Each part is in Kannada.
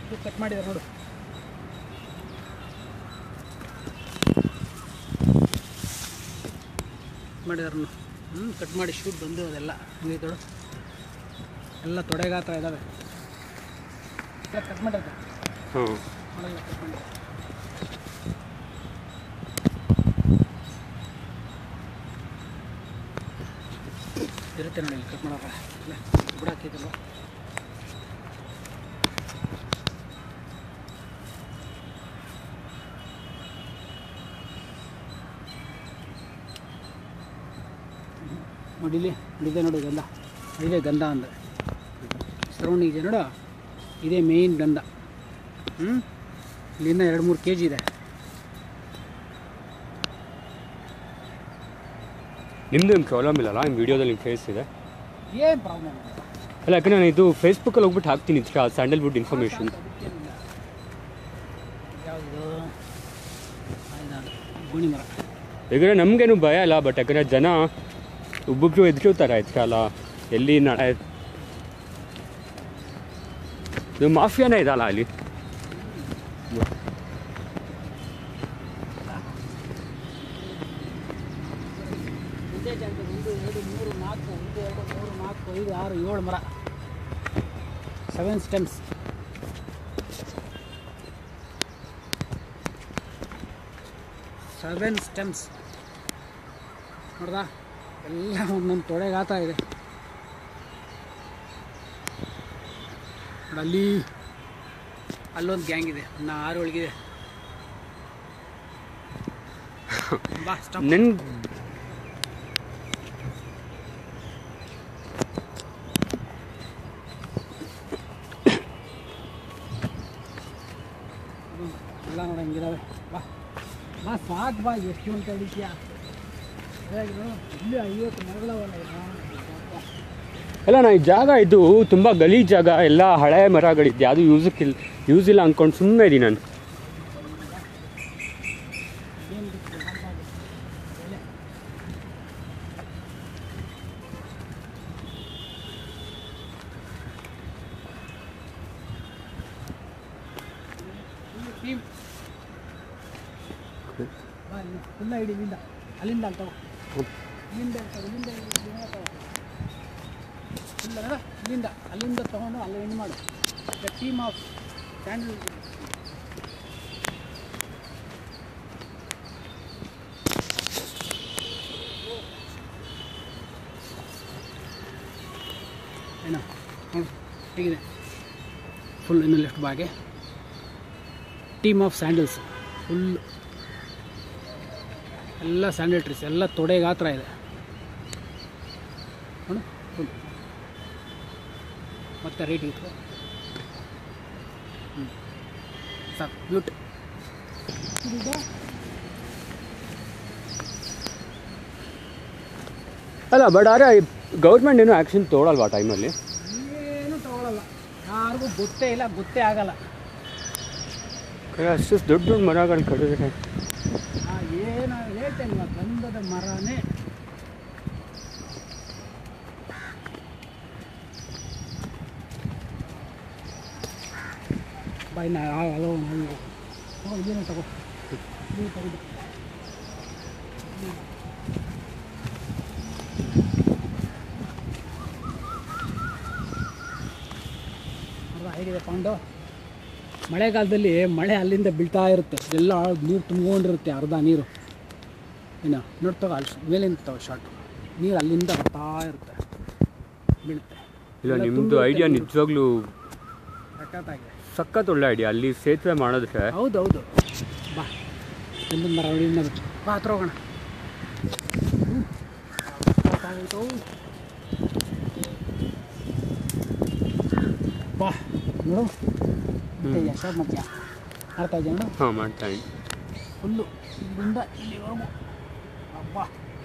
ಇದು ಕಟ್ ಮಾಡಿದ್ದಾರೆ ನೋಡು ಮಾಡಿದಾರೆ ಹ್ಞೂ ಕಟ್ ಮಾಡಿ ಶೂಟ್ ಬಂದು ಅದೆಲ್ಲ ಮುಗೀತೋಡು ಎಲ್ಲ ತೊಡೆ ಗಾತ್ರ ಇದ್ದಾವೆ ಎಲ್ಲ ಕಟ್ ಮಾಡಿರ್ತಾರೆ ಹಾಂ ಮಾಡಲ್ಲ ಕಟ್ ಮಾಡಿ ಇರುತ್ತೆ ನೋಡಿ ಇಲ್ಲಿ ಕಟ್ ಮಾಡೋಕೆ ಇಲ್ಲ ಬುಡ ಹಾಕಿದ್ದಲ್ವ ನೋಡಿ ಇಲ್ಲಿ ಇದೆ ನೋಡಿ ಗಂಧ ಇದೇ ಗಂಧ ಅಂದರೆ ಸರೌಂಡಿಂಗ್ ಇದೆ ನೋಡು ಇದೇ ಮೇಯ್ನ್ ಗಂಧ ಹ್ಞೂ ಇಲ್ಲಿಂದ ಎರಡು ಮೂರು ಕೆ ಜಿ ಇದೆ ನಿಮ್ಮದು ಏನು ಪ್ರಾಬ್ಲಮ್ ಇಲ್ಲಲ್ಲ ನಿಮ್ಮ ವೀಡಿಯೋದಲ್ಲಿ ನಿಮ್ಮ ಫೇಸ್ ಇದೆ ಏನು ಪ್ರಾಬ್ಲಮ್ ಇಲ್ಲ ಅಲ್ಲ ಯಾಕಂದ್ರೆ ನಾನು ಇದು ಫೇಸ್ಬುಕ್ಕಲ್ಲಿ ಹೋಗ್ಬಿಟ್ಟು ಹಾಕ್ತೀನಿ ಸ್ಯಾಂಡಲ್ವುಡ್ ಇನ್ಫಾರ್ಮೇಷನ್ ಅದಕ್ಕೇನಿಲ್ಲ ಯಾವುದು ಗುಣಿ ಮರ ಯಾಕಂದರೆ ನಮಗೇನು ಭಯ ಇಲ್ಲ ಬಟ್ ಯಾಕಂದರೆ ಜನ ಒಬ್ಬೊಬ್ರು ಎದ್ಕೋತಾರೆ ಆಯ್ತಲ್ಲ ಎಲ್ಲಿ ನಾಳೆ ಇದು ಮಾಫಿಯಾನೇ ಇದಲ್ಲ ಅಲ್ಲಿ ಒಂದೇ ಜಾಗದಲ್ಲಿ ಒಂದು ಎರಡು ಮೂರು ನಾಲ್ಕು ಒಂದು ಎರಡು ಮೂರು ನಾಲ್ಕು ಐದು ಆರು ಏಳು ಮರ ಸೆವೆನ್ ಸ್ಟೆಮ್ಸ್ ಸೆವೆನ್ ಸ್ಟೆಮ್ಸ್ ನೋಡ್ದಾ ಎಲ್ಲ ಒಂದೊಂದು ತೊಡೆಗಾತ ಇದೆ ನೋಡು ಅಲ್ಲಿ ಅಲ್ಲೊಂದು ಗ್ಯಾಂಗ್ ಇದೆ ಇನ್ನು ಆರು ಒಳಗಿದೆ ಬಾ ಸ್ಟಾಪ್ ನನ್ನ ಎಲ್ಲ ನೋಡಿ ಹಂಗಿದಾವೆ ಬಾ ಬಾ ಸಾಕು ಬಾ ಎಷ್ಟು ಅಂತ ಹಿಡಿತೀಯ ಹೇಗಿರು ಇಲ್ಲಿ ಐವತ್ತು ಮರಗಳವಲ್ಲ ಅಲ್ಲ ನಾ ಈ ಜಾಗ ಇದು ತುಂಬ ಗಲೀಜ್ ಜಾಗ ಎಲ್ಲ ಹಳೆ ಮರಗಳಿದೆ ಯಾವುದು ಯೂಸಕ್ಕಿಲ್ಲ ಯೂಸ್ ಇಲ್ಲ ಅಂದ್ಕೊಂಡು ಸುಮ್ಮನೆ ಇದ್ದೀನಿ ನಾನು ಏನು ಬಿಟ್ಟು ಎಲೆ ಟೀಮ್ ಬಾ ಇಲ್ಲಿ ಫುಲ್ಲ ಹಿಡಿ ಇಲ್ಲಿಂದ ಅಲ್ಲಿಂದ ಅಲ್ಲಿ ತಗೋ ಇಲ್ಲಿಂದ ಅಲ್ಲಿ ತಗೋ ಇಲ್ಲಿಂದ ಇಲ್ಲಿಂದ ತಗೋ ಇಲ್ಲ ನೋಡು, ಇಲ್ಲಿಂದ ಅಲ್ಲಿಂದ ತಗೊಂಡು ಅಲ್ಲಿ ಎಂಡ್ ಮಾಡು ದ ಟೀಮ್ ಆಫ್ ಸ್ಟ್ಯಾಂಡಲ್ ಏನೋ ನೋಡು ಹೇಗಿದೆ ಫುಲ್ ಇನ್ನು ಲೆಫ್ಟ್ ಬಾಗೆ ಟೀಮ್ ಆಫ್ ಸ್ಯಾಂಡಲ್ಸ್ ಫುಲ್ ಎಲ್ಲ ಸ್ಯಾಂಡಲ್ ಟ್ರೀಸ್ ಎಲ್ಲ ತೊಡೆ ಗಾತ್ರ ಇದೆ ನೋಡು ಫುಲ್ ಮತ್ತೆ ರೇಟ್ ಇತ್ತು ಹ್ಞೂ ಸಾಕು ಬ್ಯೂಟ್ ಅಲ್ಲ ಬಟ್ ಆದ್ರೆ ಗೌರ್ಮೆಂಟ್ ಏನೂ ಆ್ಯಕ್ಷನ್ ತೊಗೊಳಲ್ವಾ ಟೈಮಲ್ಲಿ ಏನು ತಗೊಳ್ಳಲ್ಲ ಯಾರಿಗೂ ಗೊತ್ತೇ ಇಲ್ಲ ಗೊತ್ತೇ ಆಗಲ್ಲ ಅಷ್ಟು ದೊಡ್ಡ ದೊಡ್ಡ ಮರಗಳು ಕಡಿದ್ರೆ ಆ ಏನು ಹೇಳ್ತೇನೆ ಗಂಧದ ಮರನೇ ಬಾಯ್ ನಾ ಅದೋ ತಗೋ ಇದೇನು ತಗೋ ಇದು ತಗೊಂಡು ಅರ್ಧ ಹೇಗಿದೆ ಪಾಂಡು ಮಳೆಗಾಲದಲ್ಲಿ ಮಳೆ ಅಲ್ಲಿಂದ ಬೀಳ್ತಾ ಇರುತ್ತೆ ಎಲ್ಲ ನೀರು ತುಂಬಿಕೊಂಡಿರುತ್ತೆ ಅರ್ಧ ನೀರು ಏನು ನೋಡಿ ತಗೋ ಅಲ್ಲಿ ಮೇಲಿಂದ ತಗೋ ಶಾರ್ಟು ನೀರು ಅಲ್ಲಿಂದ ಬರ್ತಾ ಇರುತ್ತೆ ಬೀಳುತ್ತೆ ಇಲ್ಲ ಎಲ್ಲ ನಿಮ್ಮದು ತುಂಬಿರುತ್ತೆ ಐಡಿಯಾ ನೀರು. ನಿಜವಾಗ್ಲೂ ಸಖತ್ತಾಗಿದೆ ಸಖತ್ ಒಳ್ಳೆ ಐಡಿಯಾ ಅಲ್ಲಿ ಸೇತುವೆ ಮಾಡಿದ್ರೆ ಹೌದು ಹೌದು ಬಾ ಗಂಧದ ಮರ ಹೊಡಿಯಿಂದ ಬಿಟ್ಟು ಬಾ ಹತ್ರ ಹೋಗೋಣ ಹ್ಮ್. ಗೊತ್ತಾಗೋಯ್ತು. ಬಾ ನೋಡು ಮತ್ತೆ ಯಶೋದ್ ಮಧ್ಯ ಮಾಡ್ತಾ ಇದ್ದೆ ನೋಡು ಹಾಂ ಮಾಡ್ತಾ ಇದ್ದೀನಿ ಫುಲ್ಲು ಇಲ್ಲಿಂದ ಇಲ್ಲಿವರೆಗೂ ಅಬ್ಬಾ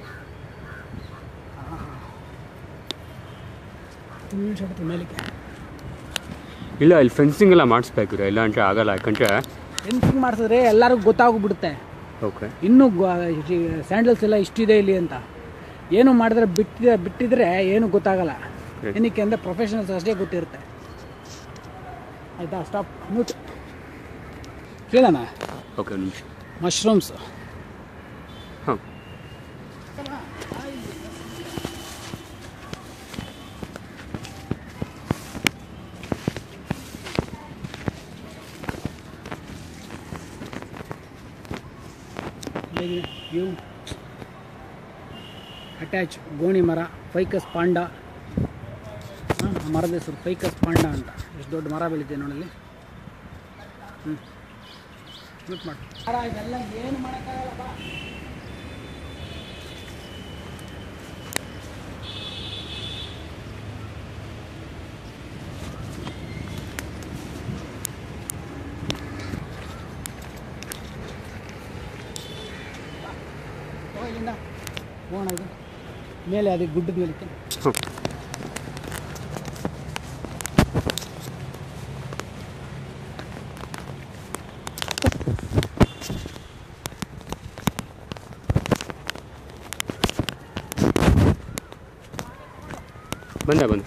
ಫುಲ್ ಶಟತೆ ಮೇಲಕ್ಕೆ ಇಲ್ಲ ಇಲ್ಲಿ ಫೆನ್ಸಿಂಗ್ ಎಲ್ಲ ಮಾಡಿಸ್ಬೇಕು ಇಲ್ಲ ಅಂದರೆ ಆಗಲ್ಲ ಯಾಕಂದರೆ ಫೆನ್ಸಿಂಗ್ ಮಾಡಿಸಿದ್ರೆ ಎಲ್ಲರಿಗೂ ಗೊತ್ತಾಗ್ಬಿಡುತ್ತೆ ಓಕೆ ಇನ್ನೂ ಸ್ಯಾಂಡಲ್ಸ್ ಎಲ್ಲ ಇಷ್ಟಿದೆ ಇಲ್ಲಿ ಅಂತ ಏನು ಮಾಡಿದ್ರೆ ಬಿಟ್ಟಿದೆ ಬಿಟ್ಟಿದ್ರೆ ಏನು ಗೊತ್ತಾಗಲ್ಲ Right. ಏನಕ್ಕೆ ಅಂದರೆ ಪ್ರೊಫೆಷನಲ್ಸ್ ಅಷ್ಟೇ ಗೊತ್ತಿರುತ್ತೆ ಆಯಿತಾ ಸ್ಟಾಪ್ ಮ್ಯೂಟ್ ಕೇಳೋಣ ಓಕೆ ಒಂದು ನಿಮಿಷ ಮಶ್ರೂಮ್ಸ್ ಹಾಂ ಇವು ಅಟ್ಯಾಚ್ ಗೋಣಿ ಮರ ಫೈಕಸ್ ಪಾಂಡ ಹಾಂ ಮರದ ಹೆಸರು ಫೈಕಸ್ ಪಾಂಡ ಅಂತ ಎಷ್ಟು ದೊಡ್ಡ ಮರ ಬೆಳೀತಿದೆ ನೋಡಲ್ಲಿ ಹ್ಞೂ ಮ್ಯೂಟ್ ಮಾಡಿ ಮರ ಇದೆಲ್ಲ ಏನು ಮಾಡೋಕ್ಕಾಗಲ್ಲಪ್ಪ ಹೋಗು ಇಲ್ಲಿಂದ ಹೋಗೋಣ ಇದು ಮೇಲೆ ಅದಕ್ಕೆ ಗುಡ್ಡದ ಮೇಲಕ್ಕೆ ಹಾಂ ಬಂದ ಬಂದ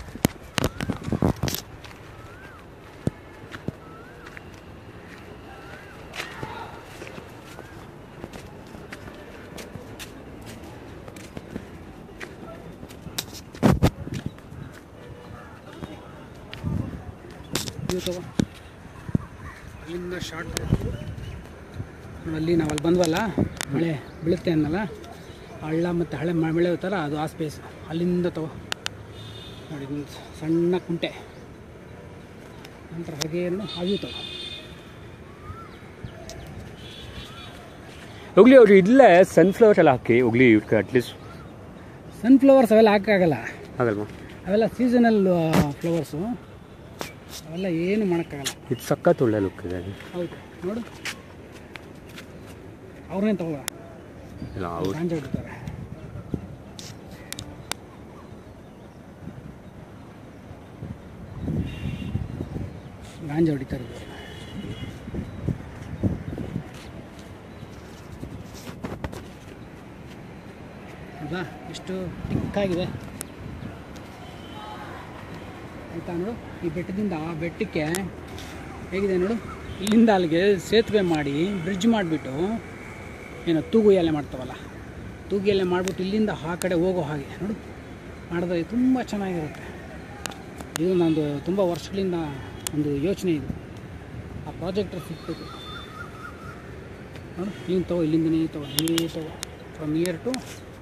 ಇದು ತಗೋ ಅಲ್ಲಿಂದ ಶಾರ್ಟ್ ಅಲ್ಲಿ ನಾವು ಅಲ್ಲಿ ಬಂದ್ವಲ್ಲ ಮಳೆ ಬೀಳುತ್ತೆ ಅನ್ನಲ್ಲ ಹಳ್ಳ ಮತ್ತು ಹಳೆ ಮ- ಮಳೆ ಥರ ಅದು ಆ ಸ್ಪೇಸ್ ಅಲ್ಲಿಂದ ತಗೋ ನೋಡಿ ಇದೊಂದು ಸಣ್ಣ ಕುಂಟೆ ನಂತರ ಹಾಗೆ ಏನು ಅವು ತಗೋ ಹೋಗ್ಲಿ ಅವ್ರು ಇಲ್ಲೇ ಸನ್ಫ್ಲವರ್ಸ್ ಎಲ್ಲ ಹಾಕಿ ಹೋಗ್ಲಿ ಇವ್ರಿಗೆ ಅಟ್ಲೀಸ್ಟ್ ಸನ್ಫ್ಲವರ್ಸ್ ಅವೆಲ್ಲ ಹಾಕೋಕ್ಕಾಗಲ್ಲ ಆಗಲ್ವಾ ಅವೆಲ್ಲ ಸೀಸನಲ್ ಫ್ಲವರ್ಸು ಅವೆಲ್ಲ ಏನು ಮಾಡೋಕ್ಕಾಗಲ್ಲ ಇದು ಸಖತ್ ಒಳ್ಳೆ ಲುಕ್ ಇದೆ ಹೌದು ನೋಡು ಅವ್ರನ್ನೇ ತಗೋ ಇಲ್ಲ ಅವ್ರು ಗಾಂಜ ಹೊಡಿತಾರೆ ಗಾಂಜಾ ಹೊಡಿತಾರೆ ಇವ್ರು. ಹೌದಾ ಎಷ್ಟು ಟಿಕ್ಕಾಗಿದೆ ಆಯ್ತಾ ನೋಡು ಈ ಬೆಟ್ಟದಿಂದ ಆ ಬೆಟ್ಟಕ್ಕೆ ಹೇಗಿದೆ ನೋಡು ಇಲ್ಲಿಂದ ಅಲ್ಲಿಗೆ ಸೇತುವೆ ಮಾಡಿ ಬ್ರಿಡ್ಜ್ ಮಾಡಿಬಿಟ್ಟು ಏನೋ ತೂಗು ಎಲೆ ಮಾಡ್ತಾವಲ್ಲ ತೂಗು ಎಲೆ ಮಾಡಿಬಿಟ್ಟು ಇಲ್ಲಿಂದ ಆ ಕಡೆ ಹೋಗೋ ಹಾಗೆ ನೋಡು ಮಾಡಿದ್ರೆ ತುಂಬ ಚೆನ್ನಾಗಿರುತ್ತೆ ಇದು ನಂದು ತುಂಬ ವರ್ಷಗಳಿಂದ ಒಂದು ಯೋಚನೆ ಇದು ಆ ಪ್ರಾಜೆಕ್ಟ್ ಸಿಕ್ಬೇಕು ನೋಡು ನೀನು ತಗೋ ಇಲ್ಲಿಂದನೇ ತಗೋ ನೀವೇ ತಗೋ ಫ್ರಮ್ ಇಯರ್ ಟು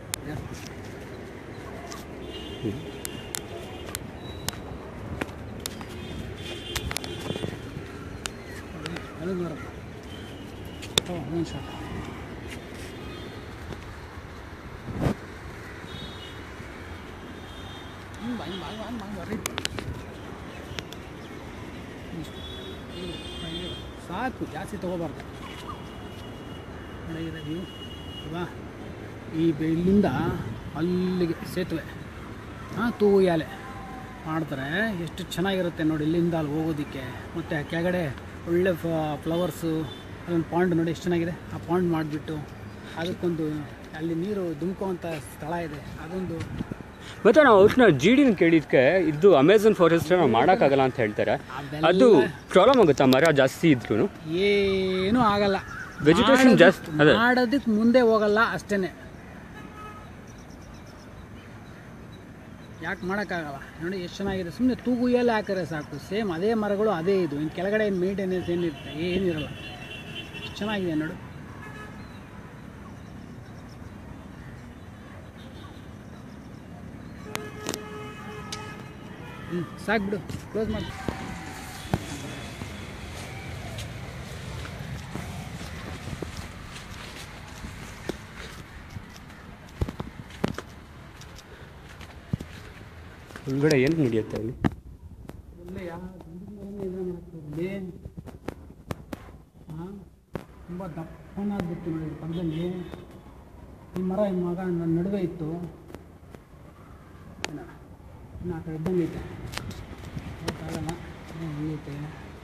ಅದು ನೋಡಪ್ಪ ತಗೋ ಒಂದು ಶಾಟ್ ಹಿಂಗೆ ಬಾ ಹಿಂಗೆ ಬಾ ಹಿಂಗೆ ಬಾ ಹಿಂಗೆ ಬಾ ಇಷ್ಟು. ಇಲ್ಲಿ, ಇಲ್ಲಿ. ಸಾಕು ಜಾಸ್ತಿ ತೊಗೋಬಾರ್ದು ನೋಡಿದ್ರೆ ನೀವು ಅಲ್ವಾ ಈ ಬೆ- ಇಲ್ಲಿಂದ ಅಲ್ಲಿಗೆ ಸೇತುವೆ ಹಾಂ ತೂಗು ಎಲೆ ಮಾಡ್ತಾರೆ ಎಷ್ಟು ಚೆನ್ನಾಗಿರುತ್ತೆ ನೋಡಿ ಇಲ್ಲಿಂದ ಅಲ್ಲಿ ಹೋಗೋದಕ್ಕೆ ಮತ್ತು ಕೆಳಗಡೆ ಒಳ್ಳೆ ಫ್ಲವರ್ಸು ಅದೊಂದು ಪಾಂಡ್ ನೋಡಿ ಎಷ್ಟು ಚೆನ್ನಾಗಿದೆ ಆ ಪಾಂಡ್ ಮಾಡಿಬಿಟ್ಟು ಅದಕ್ಕೊಂದು ಅಲ್ಲಿ ನೀರು ಧುಮ್ಕುವಂಥ ಸ್ಥಳ ಇದೆ ಅದೊಂದು ಮತ್ತೆ ನಾವು ಅವ್ರನ್ನ ಜಿ ಡಿನ ಕೇಳಿದ್ಕೆ ಇದು ಅಮೆಝಾನ್ ಫಾರೆಸ್ಟ್ ನಾವು ಮಾಡೋಕ್ಕಾಗಲ್ಲ ಅಂತ ಹೇಳ್ತಾರೆ ಅದೆಲ್ಲ ಅದು ಪ್ರಾಬ್ಲಮ್ ಆಗುತ್ತಾ ಮರ ಜಾಸ್ತಿ ಇದ್ರು ಏನೂ ಆಗಲ್ಲ Vegetation ಮಾಡೋದಕ್ಕೆ- ಜಾಸ್ತಿ- ಅದೇ. ಮಾಡೋದಕ್ಕೆ ಮುಂದೆ ಹೋಗಲ್ಲ ಅಷ್ಟೇ ಯಾಕೆ ಮಾಡೋಕ್ಕಾಗಲ್ಲ ನೋಡಿ ಎಷ್ಟು ಚೆನ್ನಾಗಿದೆ ಸುಮ್ಮನೆ ತೂಗು ಎಲೆ ಹಾಕಿದ್ರೆ ಸಾಕು ಸೇಮ್ ಅದೇ ಮರಗಳು ಅದೇ ಇದು ಇನ್ನು ಕೆಳಗಡೆ ಏನು ಮೇಂಟೆನೆನ್ಸ್ ಏನಿರುತ್ತೆ ಏನಿರಲ್ಲ ಎಷ್ಟು ಚೆನ್ನಾಗಿದೆ ನೋಡು ಹ್ಞೂ ಸಾಕು ಬಿಡು ಕ್ಲೋಸ್ ಮಾಡಿ ಒಳಗಡೆ ಏನು ನಡೆಯುತ್ತೆ ಅಲ್ಲಿ ಎಲ್ಲ ಯಾವ ಇದನ್ನ ಮಾಡ್ತಿದ್ದೆ ಹಾಂ ತುಂಬ ದಪ್ಪನಾಗ್ಬಿಟ್ಟು ನೋಡಿ ಪಕ್ಕದಲ್ಲಿ ಈ ಮರ ಈ ಮಗ ನನ್ನ ನಡುವೆ ಇತ್ತು ಏನ ಇನ್ನು ಆ ಕಡೆ ಇದ್ದಂಗೆ ಐತೆ ಹೋಗಕ್ಕಾಗಲ್ಲ ಏನೋ ಹಿಂಗೈತೆ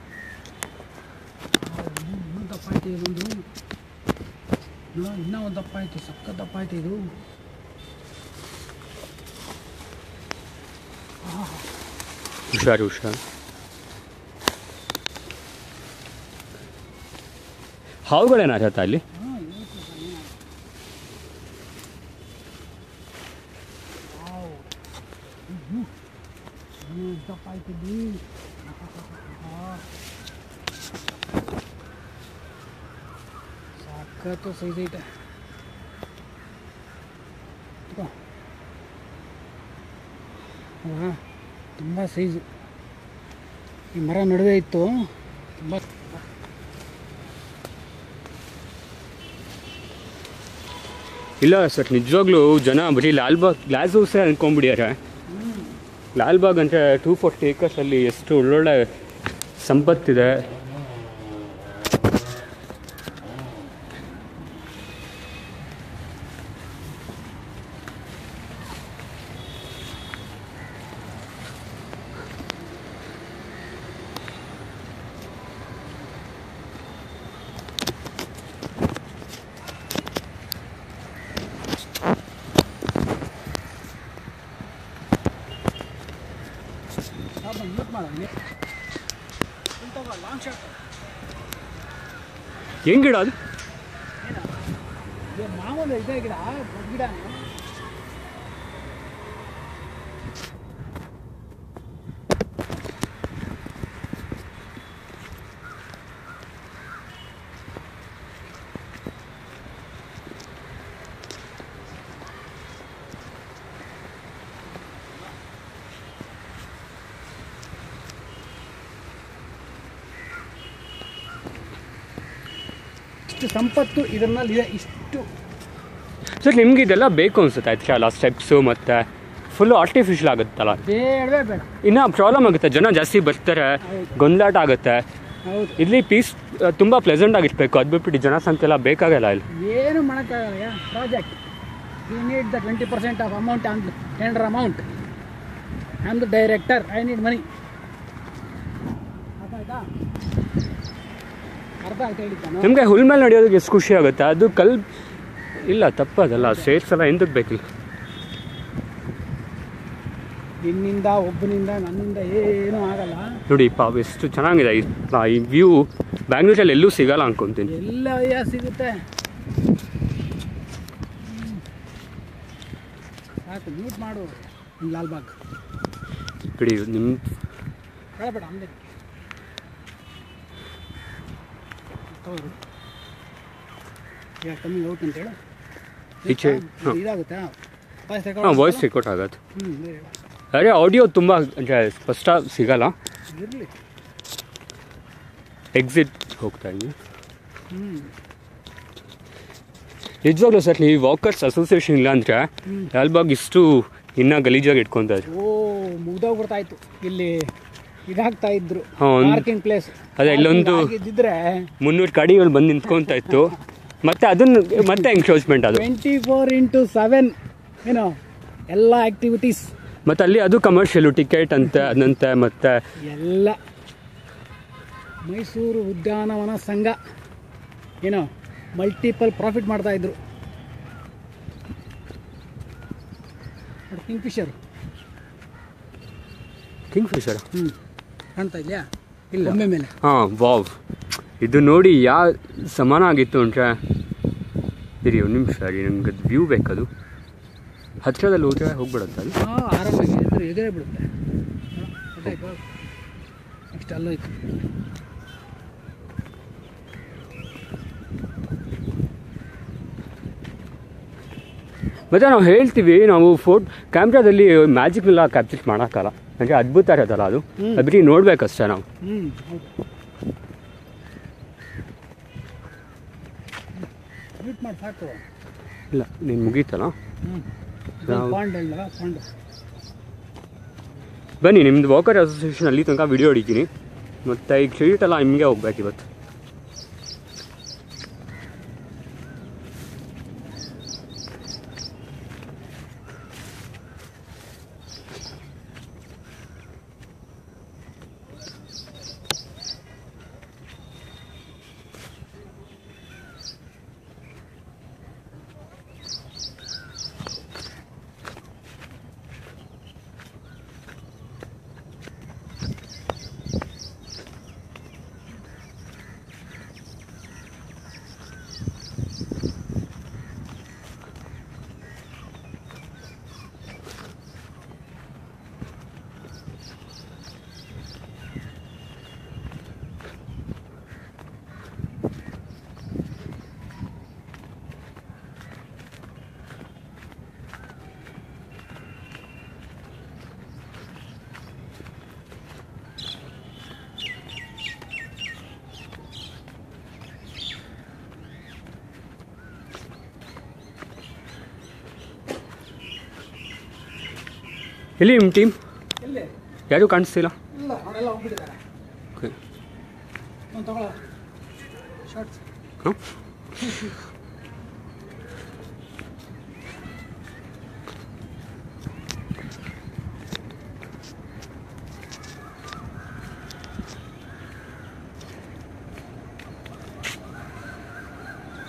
ಆ, ಇನ್ನೂ- ಇನ್ನೂ ದಪ್ಪ ಐತೆ ಇದೊಂದು ನೋ ಇನ್ನೂ ಒಂದು ದಪ್ಪ ಐತೆ ಸಕ್ಕ ದಪ್ಪ ಐತೆ ಇದು ಹುಷಾರು ಹುಷಾರು ಹಾವುಗಳೇನಾಗತ್ತಾ ಅಲ್ಲಿ ಹಾಂ ಇವತ್ತು ಸರ್ ಏನಾಗುತ್ತೆ ವಾವ್. ಹ್ಮ್. ಹ್ಮ್, ದಪ್ಪ ಆಯ್ತಿದ್ದಿ ಸಾಕತ್ತು ಸೈಜ್ ಐತೆ ತಗೋ. ಅಲ್ವಾ ತುಂಬ ಸೈಜು ಈ ಮರ ನಡುವೆ ಇತ್ತು ತುಂಬ ಇಲ್ಲ ಸರ್ ನಿಜವಾಗ್ಲೂ ಜನ ಬರೀ ಲಾಲ್ಬಾಗ್ ಗ್ಲಾಸ್ ಹೌಸೇ ಅನ್ಕೊಂಡ್ಬಿಡ್ಯಾರೆ ಲಾಲ್ಬಾಗ್ ಅಂದರೆ ಟೂ ಫೋರ್ಟಿ ಏಕರ್ಸಲ್ಲಿ ಎಷ್ಟು ಒಳ್ಳೊಳ್ಳೆ ಸಂಪತ್ತಿದೆ ಯೂಸ್ ಮಾಡೋಂಗೆ ಲಾಂಗ್ ಶಾಟ್ ಹೆಂಗ್ ಗಿಡ ಅದು ಇದು ಮಾಮೂಲು ಇದೇ ಗಿಡ ದೊಡ್ಡ ಗಿಡ ಇಷ್ಟು ಸಂಪತ್ತು ಇದರಲ್ಲಿ ಇದೆ ಇಷ್ಟು ಸರ್ ನಿಮ್ಗೆ ಇದೆಲ್ಲ ಬೇಕು ಅನ್ಸುತ್ತೆ ಆಯ್ತು ಅಲ್ಲ ಸ್ಟೆಪ್ಸು ಮತ್ತು ಫುಲ್ಲು ಆರ್ಟಿಫಿಷಿಯಲ್ ಆಗುತ್ತಲ್ಲ ಬೇಡವೇ ಬೇಡ ಇನ್ನು ಪ್ರಾಬ್ಲಮ್ ಆಗುತ್ತೆ ಜನ ಜಾಸ್ತಿ ಬರ್ತಾರೆ ಗೊಂದಲಾಟ ಆಗುತ್ತೆ ಹೌದು ಇಲ್ಲಿ ಪೀಸ್ ತುಂಬ ಪ್ಲೆಸೆಂಟ್ ಆಗಿರ್ಬೇಕು ಅದು ಬಿಟ್ಬಿಟ್ಟು ಜನಸಂಖ್ಯೆ ಎಲ್ಲ ಬೇಕಾಗಲ್ಲ ಇಲ್ಲಿ ಏನು ಮಾಡೋಕ್ಕಾಗಲ್ಲ project you need the twenty percent of amount on tender amount I am the director I need money ಅರ್ಥ ಆಯ್ತಾ ಅರ್ಥ ಆಯ್ತಾ ಹೇಳಿದ್ದಾನು ನಿಮಗೆ ಹುಲ್ ಮೇಲೆ ನಡೆಯೋದಕ್ಕೆ ಎಷ್ಟು ಖುಷಿ ಆಗುತ್ತೆ ಅದು ಕಲ್ ಇಲ್ಲ ತಪ್ಪದಲ್ಲ ಸೇರ್ಸ್ ಎಲ್ಲ ಎಂದಕ್ಕೆ ಬೇಕಿಲ್ಲ ನಿನ್ನಿಂದ ಒಬ್ಬನಿಂದ ನನ್ನಿಂದ ಏನೂ ಆಗಲ್ಲ ನೋಡಿ ಪಾಪ ಎಷ್ಟು ಚೆನ್ನಾಗಿದೆ ಈ ಆ, ಈ ವ್ಯೂ ಬ್ಯಾಂಗ್ಳೂರಲ್ಲಿ ಎಲ್ಲೂ ಸಿಗಲ್ಲ ಅನ್ಕೊಂತೀನಿ ಎಲ್ಲ ಅಯ್ಯ ಸಿಗುತ್ತೆ ಹ್ಮ್. ಸಾಕು ಮ್ಯೂಟ್ ಮಾಡು ನಿಮ್ ಲಾಲ್ಬಾಗ್ ಬಿಡಿ ನಿಮ್ಮ ಹೇಳಬೇಡ ಅಂದೆ ತಗೋರು ಈಗ ಕಮ್ಮಿಂಗ್ ಔಟ್ ಅಂತ ಹೇಳು ಈಚೆ ಇದು ಹಾಂ ಇದಾಗುತ್ತೆ ವಾಯ್ಸ್ ಹಾಂ ವಾಯ್ಸ್ ರೆಕಾರ್ಡ್ ಆಗತ್ತೆ ಹ್ಞೂ ಅದೇ ಆಡಿಯೋ ತುಂಬ ಅಂದರೆ ಸ್ಪಷ್ಟ ಸಿಗಲ್ಲ ಇರಲಿ ಎಕ್ಸಿಟ್ ಹೋಗ್ತಾ ಇದ್ದೀನಿ ಹ್ಞೂ ನಿಜವಾಗ್ಲೂ ಸರ್ ನೀವು ವಾಕರ್ಸ್ ಅಸೋಸಿಯೇಷನ್ ಇಲ್ಲ ಅಂದರೆ ಹ್ಮ್. ಲಾಲ್ಬಾಗ್ ಇಷ್ಟು ಇನ್ನೂ ಗಲೀಜಾಗಿ ಇಟ್ಕೊತಾ ಇದ್ರು ಓ ಮುಗ್ದೋಗ್ಬಿಡ್ತಾಯಿತ್ತು ಇಲ್ಲಿ ಇದಾಗ್ತಾ ಇದ್ರು ಹಾ, ಒಂದು- ಪಾರ್ಕಿಂಗ್ ಪ್ಲೇಸ್ ಅದೇ ಇಲ್ಲೊಂದು- ಆಗಿದ್ದಿದ್ರೆ ಮುನ್ನೂರು ಗಾಡಿಗಳು ಬಂದು ನಿಂತ್ಕೊತಾ ಇತ್ತು ಮತ್ತೆ ಅದನ್ನು ಮತ್ತೆ ಎಂಕ್ರೋಚ್ಮೆಂಟ್ ಅದು ಟ್ವೆಂಟಿ ಫೋರ್ ಇಂಟು ಸೆವೆನ್ ಏನೋ ಎಲ್ಲ ಆ್ಯಕ್ಟಿವಿಟೀಸ್ ಮತ್ತೆ ಅಲ್ಲಿ ಅದು ಕಮರ್ಷಿಯಲು ಟಿಕೆಟ್ ಅಂತೆ ಅದಂತೆ ಮತ್ತೆ ಎಲ್ಲ ಮೈಸೂರು ಉದ್ಯಾನವನ ಸಂಘ ಏನೋ ಮಲ್ಟಿಪಲ್ ಪ್ರಾಫಿಟ್ ಮಾಡ್ತಾ ಇದ್ರು ಕಿಂಗ್ ಫಿಶರ್ ಕಿಂಗ್ ಫಿಶರ್ ಹ್ಞೂ ಕಾಣ್ತಾ ಇದೆಯಾ ಇಲ್ಲ. ಒಮ್ಮೆ ಮೇಲೆ ಹಾಂ ವಾವ್ ಇದು ನೋಡಿ ಯಾ ಸಮಾನ ಆಗಿತ್ತು ಅಂದರೆ ಇರಿ ಒಂದು ನಿಮಿಷ ರೀ ನಂಗೆ ಅದು ವ್ಯೂ ಬೇಕದು ಹತ್ತಿರದಲ್ಲಿ ಹೋದ್ರೆ ಹೋಗ್ಬಿಡುತ್ತೆ ಅದು ಹಾಂ ಆರಾಮಾಗಿ ಎದುರು ಎದುರೇ ಬಿಡುತ್ತೆ ಗೊತ್ತಾಯ್ತು ನೆಕ್ಸ್ಟ್ ಅಲ್ಲೋಯ್ತು ಮತ್ತು ನಾವು ಹೇಳ್ತೀವಿ ನಾವು ಫೋಟ್ ಕ್ಯಾಮ್ರಾದಲ್ಲಿ ಮ್ಯಾಜಿಕ್ನೆಲ್ಲ ಕ್ಯಾಪ್ಚರ್ ಮಾಡೋಕ್ಕಲ್ಲ ಅಂದರೆ ಅದ್ಭುತ ಇರೋದಲ್ಲ ಅದು ಹ್ಮ್. ಅದು ಬರೀ ನೋಡ್ಬೇಕಷ್ಟೇ ನಾವು ಹ್ಞೂ ಹೌದು ಮ್ಯೂಟ್ ಮಾಡಿ ಸಾಕು ಇಲ್ಲ ನೀನು ಮುಗೀತಲ್ಲ ಹ್ಞೂ ನಾವು- ಪಾಂಡ್ ಅಲ್ಲ ಪಾಂಡ್ ಬನ್ನಿ ನಿಮ್ಮದು ವಾಕರ್ ಅಸೋಸಿಯೇಷನ್ ಅಲ್ಲಿ ತನಕ ವಿಡಿಯೋ ಹೊಡಿತೀನಿ ಮತ್ತು ಈಗ ಕ್ರೆಡಿಟ್ ಎಲ್ಲ ನಿಮಗೆ ಹೋಗ್ಬೇಕು ಇವತ್ತು ಎಲ್ಲಿ ನಿಮ್ಮ ಟೀಮ್ ಎಲ್ಲಿ ಯಾರೂ ಕಾಣಿಸ್ತಿಲ್ಲ ಇಲ್ಲ ಅವರೆಲ್ಲ ಹೋಗ್ಬಿಟ್ಟಿದ್ದಾರೆ ಓಕೆ ಒಂದು ತಗೊಳ್ಳೋ ಶಾರ್ಟ್ಸ್ ಹಾಂ